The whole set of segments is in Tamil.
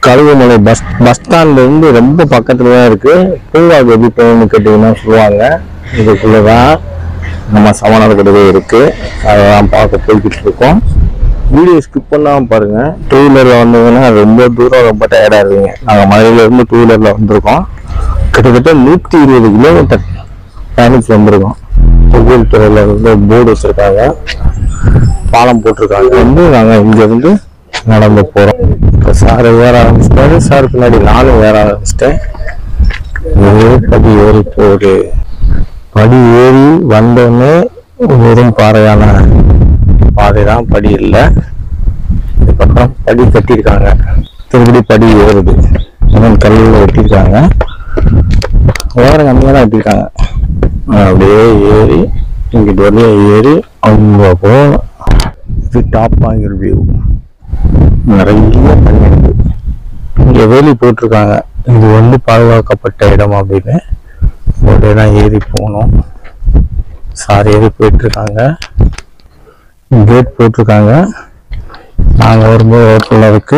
கழுகுமலை பஸ் பஸ் ஸ்டாண்ட்ல இருந்து ரொம்ப பக்கத்துல தான் இருக்கு பூங்காவுக்கு எப்படி போகணும்னு கேட்டீங்கன்னா சொல்லுவாங்க இதுக்குள்ளதான் நம்ம சமணர் கடவே இருக்கு அதெல்லாம் பார்க்க போய்கிட்டு இருக்கோம் வீடியோ ஸ்கிப் பண்ணாம பாருங்க டூ வீலர்ல வந்தீங்கன்னா ரொம்ப தூரம் ரொம்ப டயர்டா இருக்குங்க நாங்க மதுரையில இருந்து டூ வீலர்ல வந்திருக்கோம் கிட்டத்தட்ட நூத்தி இருபது கிலோமீட்டர் பயணிச்சு வந்திருக்கோம் கோவில் துறையில வந்து போர்டு வச்சிருக்காங்க பாலம் போட்டிருக்காங்க வந்து நாங்க இங்க இருந்து நடந்து போறோம் இப்ப சார் ஏற ஆரம்பிச்சிட்டாரு சார் பின்னாடி நானும் ஏற ஆரம்பிச்சிட்டேன் ஒரே படி ஏறி போகுது படி ஏறி வந்தோடனே வெறும் பாறையான பாதை தான் படி இல்லை இதுக்கப்புறம் படி கட்டியிருக்காங்க திருப்படி படி ஏறுது இன்னும் கல்லில் வெட்டியிருக்காங்க வேற கம்மியாக தான் வெட்டியிருக்காங்க அப்படியே ஏறி இங்கிட்டு வழியா ஏறி அவங்க போகணும் இது டாப் ஆங்கிள் வியூ நிறைய தண்ணி இருக்கு இங்க வேலி போட்டிருக்காங்க இது வந்து பாதுகாக்கப்பட்ட இடம் அப்படின்னு உடனே தான் ஏறி போகணும் சார் ஏறி போயிட்டு இருக்காங்க கேட் போட்டிருக்காங்க நாங்கள் வரும்போது ஓட்டல இருக்கு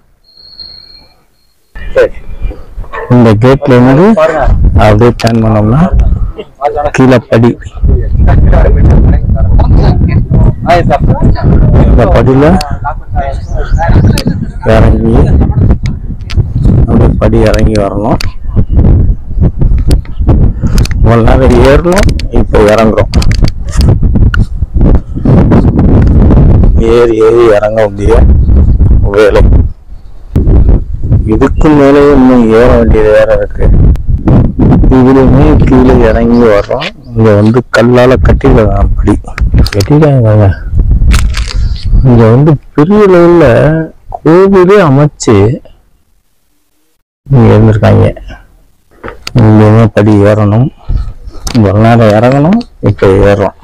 இந்த கேட்ல இருந்து அப்படியே டர்ன் பண்ணோம்னா கீழே படி இந்த படியில இறங்கி அப்படியே படி இறங்கி வரணும் இவ்வளவு நேரம் ஏறணும் இப்போ இறங்குறோம் ஏறி ஏறி இறங்க முடிய வேலை இதுக்கு மேலே இன்னும் ஏற வேண்டியது வேற இருக்கு இதுலயுமே கீழே இறங்கி வர்றோம் இங்க வந்து கல்லால கட்டிருக்காங்க படி கட்டிருக்காங்க இங்க வந்து பெரிய லெவல்ல கோவிலே அமைச்சு இங்க இருந்திருக்காங்க இங்கேயுமே படி ஏறணும் இவ்வளவு நேரம் இறங்கணும் இப்ப ஏறுறோம்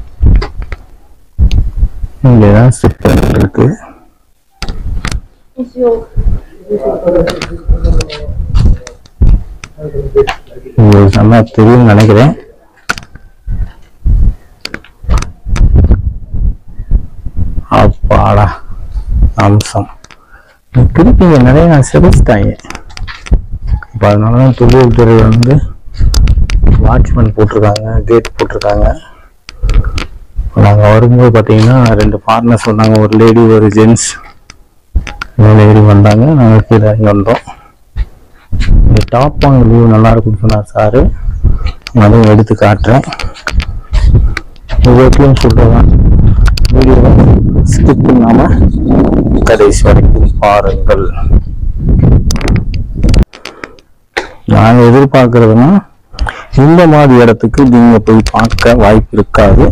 இங்கதான் சிற்பம் இருக்கு உங்களுக்கு நல்லா தெரியும் நினைக்கிறேன் அப்பாடா அம்சம் திருப்பி இங்க நிறைய சிதைச்சிட்டாங்க இப்போ அதனால தான் தொழில் துறை வந்து வாட்ச்மேன் போட்டிருக்காங்க கேட் போட்டிருக்காங்க நாங்கள் வரும்போது பார்த்தீங்கன்னா ரெண்டு பார்ட்னர்ஸ் வந்தாங்க ஒரு லேடி ஒரு ஜென்ஸ் மேலே ஏறி வந்தாங்க நாங்கள் கீழே இறங்கி வந்தோம் இந்த டாப் வாங்க வியூ நல்லா இருக்குன்னு சொன்னார் சாரு அதையும் எடுத்து காட்டுறேன் ஒவ்வொருத்தையும் சொல்றதான் வீடியோவை ஸ்கிப் பண்ணாம கடைசி வரைக்கும் பாருங்கள் நாங்க எதிர்பார்க்கறதுன்னா இந்த மாதிரி இடத்துக்கு நீங்க போய் பார்க்க வாய்ப்பு இருக்காது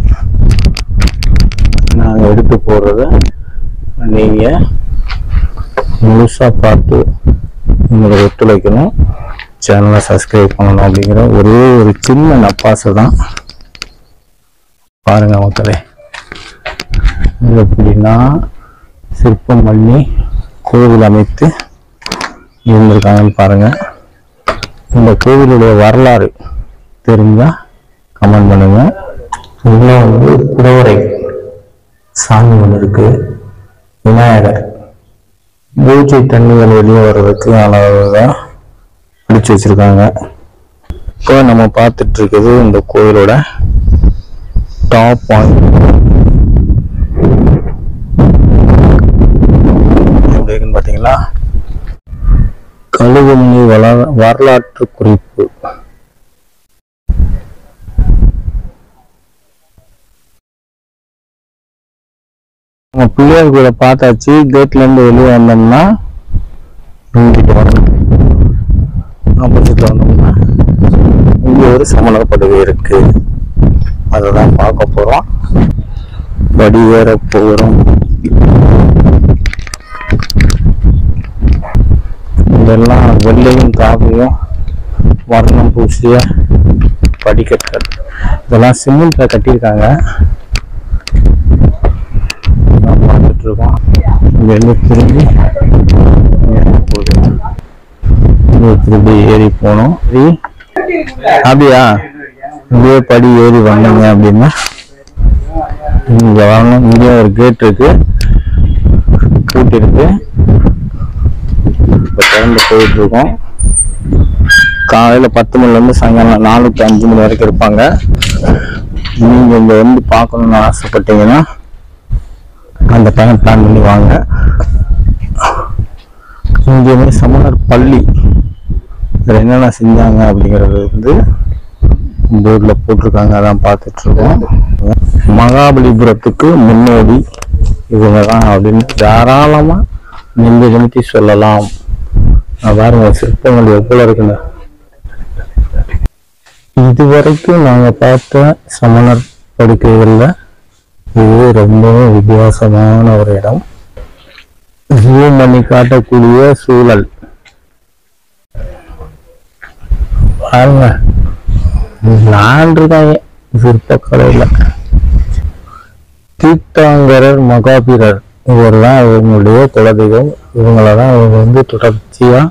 நாங்க எடுத்து போறத நீங்க முழுசா பார்த்து உங்களுக்கு ஒத்துழைக்கணும் சேனலை சப்ஸ்கிரைப் பண்ணணும் அப்படிங்கிற ஒரே ஒரு சின்ன நப்பாசை தான் பாருங்க மக்களே இது எப்படின்னா சிற்பம் பண்ணி கோவில் அமைத்து இருந்திருக்காங்கன்னு பாருங்க இந்த கோவிலுடைய வரலாறு தெரிஞ்சா கமெண்ட் பண்ணுங்க உள்ள வந்து குடவரை சாமி ஒன்று இருக்கு விநாயகர் பூஜை தண்ணிகள் வெளியே வர்றதுக்கு அளவுதான் பிடிச்சு வச்சிருக்காங்க இப்போ நம்ம பார்த்துட்டு இருக்குது இந்த கோயிலோட டாப் பாயிண்ட் எப்படி இருக்குன்னு பார்த்தீங்களா கழுகுமணி வள வரலாற்று குறிப்பு நம்ம பிள்ளையார் கூட பார்த்தாச்சு கேட்ல இருந்து வெளியே வந்தோம்னா இங்கிட்டு வரணும் ஆப்போசிட்ல வந்தோம்னா இங்க ஒரு சமணர் படுகை இருக்கு அதை தான் பார்க்க போறோம் படி ஏற போகிறோம் இதெல்லாம் வெள்ளையும் காவியும் வர்ணம் பூசிய படிக்கட்டுகள் இதெல்லாம் சிமெண்ட்ல கட்டியிருக்காங்க நான் பார்த்துட்டு இருக்கோம் இங்க இருந்து திரும்பி இங்க போகுது. இங்க திரும்பி ஏறி போனோம் ஏறி அப்படியா இங்கே படி ஏறி வந்தீங்க அப்படின்னா இங்க வரணும் இங்கே ஒரு கேட் இருக்கு பூட்டி இருக்கு இப்போ திறந்து போயிட்டு இருக்கோம் காலையில பத்து மணில இருந்து சாயங்காலம் நாலு டு அஞ்சு மணி வரைக்கும் இருப்பாங்க நீங்க இங்க வந்து பார்க்கணும்னு ஆசைப்பட்டீங்கன்னா அந்த டைம் பிளான் பண்ணி வாங்க இங்கேயுமே சமணர் பள்ளி இதில் என்னென்ன செஞ்சாங்க அப்படிங்கிறது வந்து போர்டில் போட்டிருக்காங்க அதான் பார்த்துட்டு இருக்கோம் மகாபலிபுரத்துக்கு முன்னோடி இவங்க தான் அப்படின்னு தாராளமாக நின்று நிமித்தி சொல்லலாம் நான் பாருங்க சிற்பங்கள் எவ்வளோ இருக்குன்னு இதுவரைக்கும் நாங்கள் பார்த்த சமணர் படுக்கைகளில் இது ரொம்பவும் வித்தியாசமான ஒரு இடம் ஜூம் பண்ணி காட்டக்கூடிய சூழல் பாருங்க விளாண்டுருக்காங்க சிற்பக்கலையில் தீர்த்தாங்கரர் மகாபீரர் இவர் தான் இவங்களுடைய குலதெய்வம் இவங்கள தான் இவங்க வந்து தொடர்ச்சியாக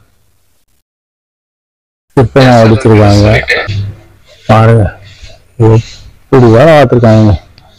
சிற்பனை அடிச்சிருக்காங்க பாருங்க எப்படி வேலை பார்த்துருக்காங்க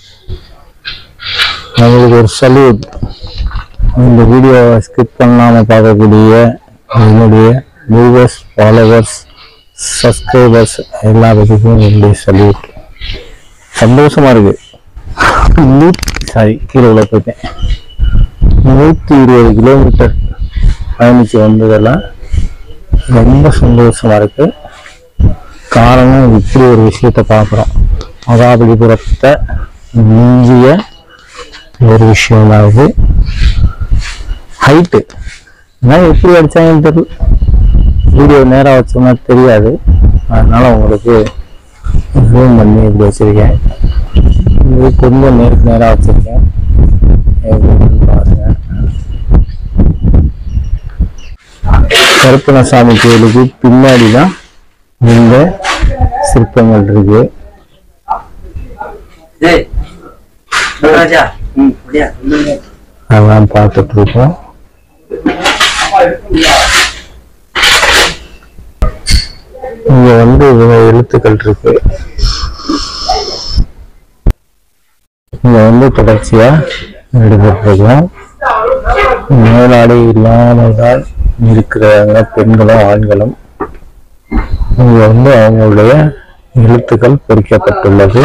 நம்மளுக்கு ஒரு சல்யூட் இந்த வீடியோவை ஸ்கிப் பண்ணாமல் பார்க்கக்கூடிய என்னுடைய வியூவர்ஸ் ஃபாலோவர்ஸ் சப்ஸ்கிரைபர்ஸ் எல்லா பேருக்கும் என்னுடைய சல்யூட் சந்தோஷமா இருக்கு சாரி கீழே உள்ள போயிட்டேன் நூற்றி இருபது கிலோமீட்டர் பயணிச்சு வந்ததெல்லாம் ரொம்ப சந்தோஷமா இருக்கு காரணம் இப்படி ஒரு விஷயத்தை பார்க்குறோம் மகாபலிபுரத்தை மிஞ்சிய ஒரு விஷயம் தான் இது ஹைட்டு ஆனால் எப்படி அடிச்சாங்கன்னு தெரியல வீடியோ நேராக வச்சோம்னா தெரியாது அதனால உங்களுக்கு ஜூம் பண்ணி இப்படி வச்சிருக்கேன் இது கொஞ்சம் நேருக்கு நேராக வச்சிருக்கேன் எப்படின்னு பாருங்க கருப்பணசாமி கோயிலுக்கு பின்னாடி தான் இந்த சிற்பங்கள் இருக்கு டேய் நடராஜா ம் அப்படியா அதெல்லாம் பார்த்துட்டு இருக்கோம் இங்க வந்து இவங்க எழுத்துக்கள் இருக்கு இங்க வந்து தொடர்ச்சியா எடுத்துருக்கோம் மேலாடை இல்லாமல் தான் இருக்கிறாங்க பெண்களும் ஆண்களும் இங்க வந்து அவங்களுடைய எழுத்துக்கள் பொறிக்கப்பட்டுள்ளது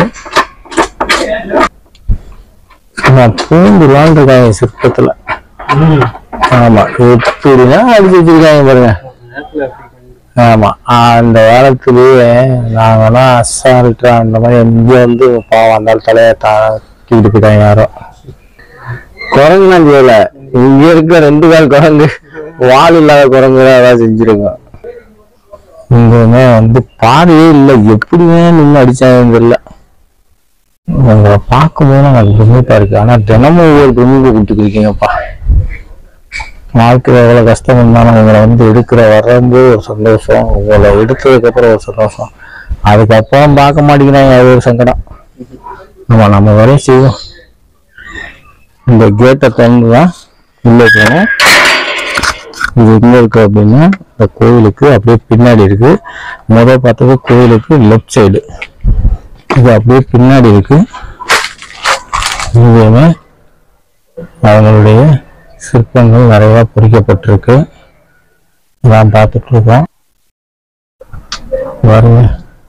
நான் பூண்டுலாம் இருக்காங்க சிற்பத்துல ஆமா எப்படின்னா அடிச்சு வச்சிருக்காங்க பாருங்க ஆமா அந்த காலத்திலேயே நாங்கெல்லாம் அசால்ட்டா அந்த மாதிரி எங்க வந்து பாவம் அந்த தலையை தூக்கிட்டு போயிட்டாங்க யாரோ குரங்கு நான் செய்யல இங்க இருக்க ரெண்டு கால் குரங்கு வால் இல்லாத குரங்கு ஏதாவது செஞ்சிருங்க இங்க வந்து பாதையே இல்லை எப்படிங்க நின்று அடிச்சாங்கன்னு தெரியல உங்களை பார்க்கும்போது எனக்கு பிரமிப்பா இருக்கு ஆனா தினமும் ஒவ்வொரு பிரமிப்பை கொடுத்துருக்கீங்கப்பா வாழ்க்கையில் எவ்வளோ கஷ்டம் இருந்தாலும் உங்களை வந்து எடுக்கிற வர்றது ஒரு சந்தோஷம் உங்களை எடுத்ததுக்கு அப்புறம் ஒரு சந்தோஷம் அதுக்கப்புறம் பார்க்க மாட்டேங்கிறாங்க அது ஒரு சங்கடம் ஆமா நம்ம வரையும் செய்வோம் இந்த கேட்டை திறந்து தான் உள்ளே போகணும் இது எங்க இருக்கு அப்படின்னா இந்த கோயிலுக்கு அப்படியே பின்னாடி இருக்கு முதல் பார்த்தது கோயிலுக்கு லெஃப்ட் சைடு இது அப்படியே பின்னாடி இருக்கு இங்கேயுமே அவங்களுடைய சிற்பங்கள் நிறைய பொறிக்கப்பட்டிருக்கு நான் பார்த்துட்டு இருக்கோம் பாருங்க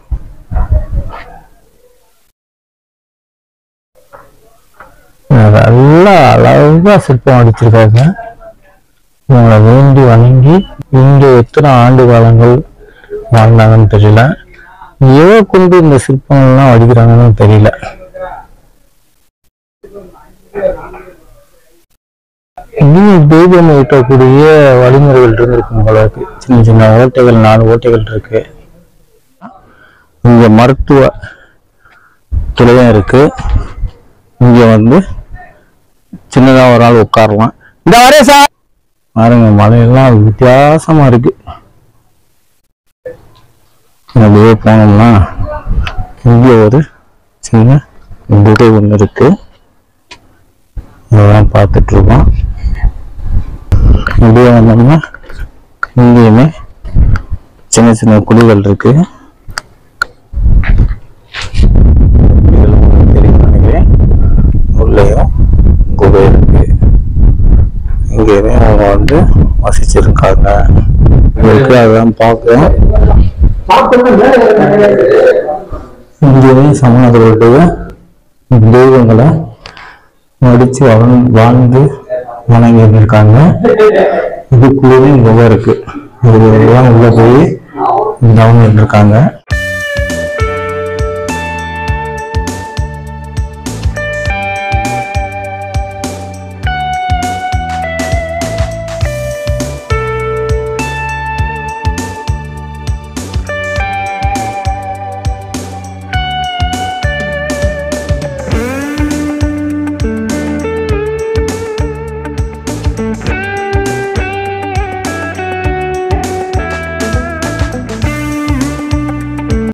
நல்லா அழகா சிற்பம் அடிச்சிருக்காங்க இவங்களை வேண்டி வணங்கி இங்க எத்தனை ஆண்டு காலங்கள் வாழ்ந்தாங்கன்னு தெரியல எதை கொண்டு இந்த சிற்பங்கள்லாம் வடிக்கிறாங்கன்னு தெரியல இன்னும் தெய்வம் ஈட்டக்கூடிய வழிமுறைகள் இருந்திருக்கும் போல இருக்கு சின்ன சின்ன ஓட்டைகள் நாலு ஓட்டைகள் இருக்கு இங்க மருத்துவ துறையும் இருக்கு இங்க வந்து சின்னதா ஒரு ஆள் உட்காரலாம் இந்த வரே சார் பாருங்க மலையெல்லாம் வித்தியாசமா இருக்கு அப்படியே போனோம்னா இங்கே ஒரு சின்ன குகை ஒன்று இருக்கு இதெல்லாம் பார்த்துட்டு இருக்கோம் இப்படியே வந்தோம்னா இங்கேயுமே சின்ன சின்ன குழிகள் இருக்கு குழிகள் உங்களுக்கு தெரியும் நினைக்கிறேன் உள்ளேயும் குகை இருக்கு இங்கேயுமே அவங்க வந்து வசிச்சிருக்காங்க இருக்கு அதான் பார்க்கிறோம் இங்கேயும் சமணர்களுடைய தெய்வங்களை மடிச்சு வாழ் வாழ்ந்து வணங்கி இருந்திருக்காங்க இதுக்குள்ளேயும் குகை இருக்கு இதுதான் உள்ள போய் தவம் இருந்திருக்காங்க